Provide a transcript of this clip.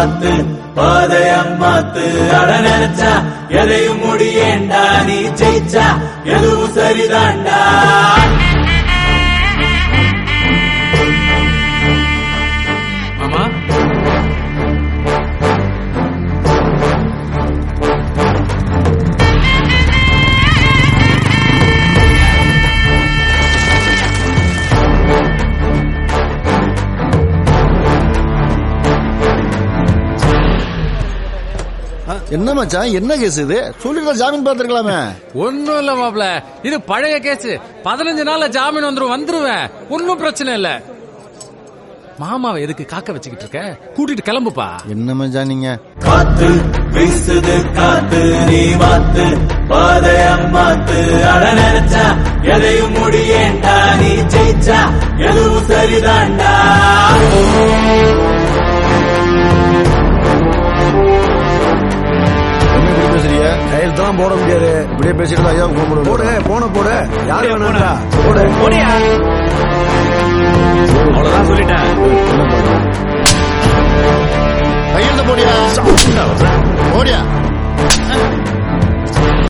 மாத்து பாதைய மாத்து அட நினைச்சா எதையும் முடியேண்டா நீ ஜெயிச்சா எதுவும் சரிதான்டா மாமா என்ன மச்சான் என்ன கேஸ் இது சொல்லிட்டு ஜாமீன் பார்த்திருக்கலாமே ஒண்ணும் இல்ல மாப்ள இது பழைய கேஸ் பதினஞ்சு நாள்ல ஜாமீன் வந்துரும் வந்துருவேன் ஒன்னும் பிரச்சனை இல்ல மாமாவை எதுக்கு காக்க வச்சுக்கிட்டு இருக்க கூட்டிட்டு கிளம்புப்பா என்ன மச்சான் நீங்க காத்து வீசுது காத்து நீ மாத்து பாதைய மாத்து அட நினைச்சா எதையும் முடியேண்டா நீ ஜெயிச்சா எதுவும் சரிதான்டா என்ன இப்படி பேசுறீங்க கையெழுத்தெல்லாம் போட முடியாது இப்படியே பேசிட்டு ஐயா கூப்பிடுவோம் போடு போன போடு யாரு வேணாம்டா போடு அவ்வளவுதான் சொல்லிட்டேன்